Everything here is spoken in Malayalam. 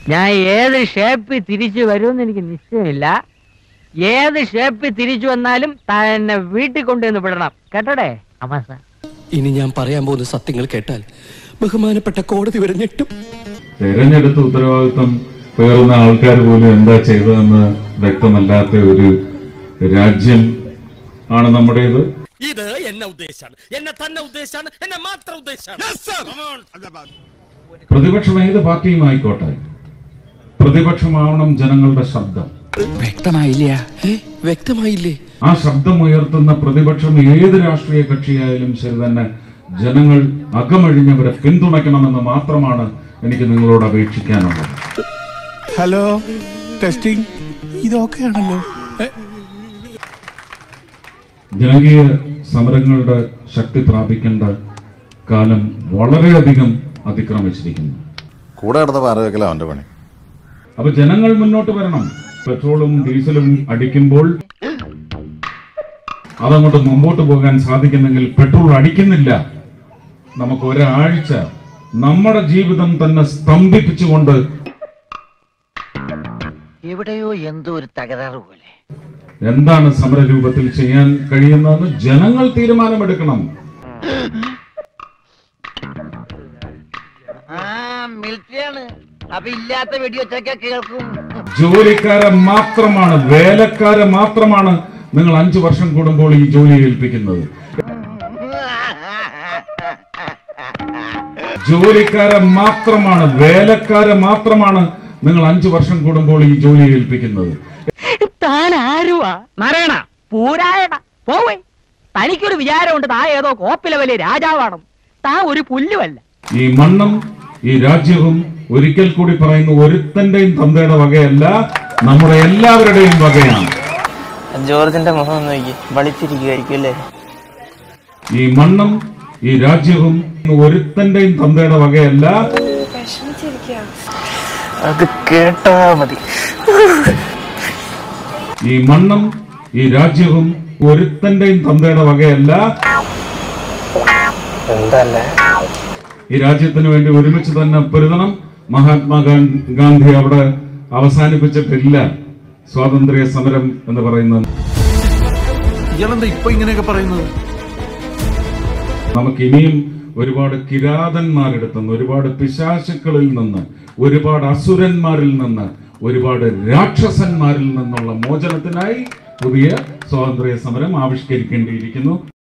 ഞാൻ ഏത് ഷേപ്പിൽ തിരിച്ചു വരുമെന്ന് എനിക്ക് നിശ്ചയമില്ല ഏത് ഷേപ്പിൽ തിരിച്ചു വന്നാലും താൻ എന്നെ വീട്ടിൽ കൊണ്ടുവന്ന് വിടണം കേട്ടോടെ അമാസ ഇനി ഞാൻ പറയാൻ പോകുന്ന സത്യങ്ങൾ കേട്ടാൽ ബഹുമാനപ്പെട്ട കോടതി വരെ ഞെട്ടും തെരഞ്ഞെടുത്ത ഉത്തരവാദിത്വം പേറുന്ന ആൾക്കാർ പോലും എന്താ ചെയ്തതെന്ന് വ്യക്തമല്ലാത്ത ഒരു രാജ്യം ആണ് നമ്മുടേത് ഇത് എന്നെ ഉദ്ദേശാണ് എന്നെ തന്നെ ഉദ്ദേശാണ് എന്നെ മാത്രം ഉദ്ദേശാണ് പ്രതിപക്ഷം ഏത് പാർട്ടിയും ആയിക്കോട്ടെ പ്രതിപക്ഷമാവണം ജനങ്ങളുടെ ശബ്ദം വ്യക്തമായില്ല വ്യക്തമായില്ലേ ആ ശബ്ദം ഉയർത്തുന്ന പ്രതിപക്ഷം ഏത് രാഷ്ട്രീയ കക്ഷിയായാലും ശരി തന്നെ ജനങ്ങൾ അകമഴിഞ്ഞവരെ പിന്തുണയ്ക്കണമെന്ന് മാത്രമാണ് എനിക്ക് നിങ്ങളോട് അപേക്ഷിക്കാനുള്ളത് ഹലോ ടെസ്റ്റിംഗ് ഇതൊക്കെയാണല്ലോ ജനകീയ സമരങ്ങളുടെ ശക്തി പ്രാപിക്കേണ്ട കാലം വളരെയധികം അതിക്രമിച്ചിരിക്കുന്നു കൂടെ കിടന്ന പാര വെക്കല അവന്റെ പണി അപ്പൊ ജനങ്ങൾ മുന്നോട്ട് വരണം പെട്രോളും ഡീസലും അടിക്കുമ്പോൾ അതങ്ങോട്ട് മുമ്പോട്ട് പോകാൻ സാധിക്കുന്നെങ്കിൽ പെട്രോൾ അടിക്കുന്നില്ല നമുക്ക് ഒരാഴ്ച നമ്മുടെ ജീവിതം തന്നെ സ്തംഭിപ്പിച്ചുകൊണ്ട് എവിടെയോ എന്തോ ഒരു തകരാറ് പോലെ എന്താണ് സമരരൂപത്തിൽ ചെയ്യാൻ കഴിയുന്നതെന്ന് ജനങ്ങൾ തീരുമാനമെടുക്കണം ആ മിലിറ്ററിയാണ് അപ്പൊ ഇല്ലാത്ത വെടിവെച്ചൊക്കെ കേൾക്കും ജോലിക്കാരെ മാത്രമാണ് വേലക്കാരെ മാത്രമാണ് നിങ്ങൾ അഞ്ചു വർഷം കൂടുമ്പോൾ ഈ ജോലി ഏൽപ്പിക്കുന്നത് ജോലിക്കാരെ മാത്രമാണ് വേലക്കാരെ മാത്രമാണ് നിങ്ങൾ അഞ്ചു വർഷം കൂടുമ്പോൾ ഈ ജോലി ഏൽപ്പിക്കുന്നത് താൻ ആരുവാ നാരായണ പൂരായണ പോവേ തനിക്കൊരു വിചാരമുണ്ട് താ ഏതോ കോപ്പിലെ വലിയ രാജാവാണ് താ ഒരു പുല്ലുമല്ല ഈ മണ്ണും ഈ രാജ്യവും ഒരിക്കൽ കൂടി പറയുന്ന ഒരുത്തന്റെയും തന്തയുടെ വകയല്ല നമ്മുടെ എല്ലാവരുടെയും വകയാണ് ജോർജിന്റെ മുഖം ഒന്ന് നോക്കി വളിച്ചിരിക്കുമായിരിക്കും അല്ലേ ഈ മണ്ണും ഈ രാജ്യവും ഒരുത്തന്റെയും തന്തയുടെ വകയല്ല അത് കേട്ടാ മതി ഈ മണ്ണും ഈ രാജ്യവും ഒരുത്തന്റെയും തന്തയുടെ വകയല്ല എന്തല്ലേ ഈ രാജ്യത്തിന് വേണ്ടി ഒരുമിച്ച് തന്നെ പൊരുതണം മഹാത്മാ ഗാ- ഗാന്ധി അവിടെ അവസാനിപ്പിച്ചിട്ടില്ല സ്വാതന്ത്ര്യ സമരം എന്ന് പറയുന്നത് ഇയാളെന്താ ഇപ്പൊ ഇങ്ങനെയൊക്കെ പറയുന്നത് നമുക്ക് ഇനിയും ഒരുപാട് കിരാതന്മാരെടുത്ത് നിന്ന് ഒരുപാട് പിശാചുക്കളിൽ നിന്ന് ഒരുപാട് അസുരന്മാരിൽ നിന്ന് ഒരുപാട് രാക്ഷസന്മാരിൽ നിന്നുള്ള മോചനത്തിനായി പുതിയ സ്വാതന്ത്ര്യ സമരം ആവിഷ്കരിക്കേണ്ടിയിരിക്കുന്നു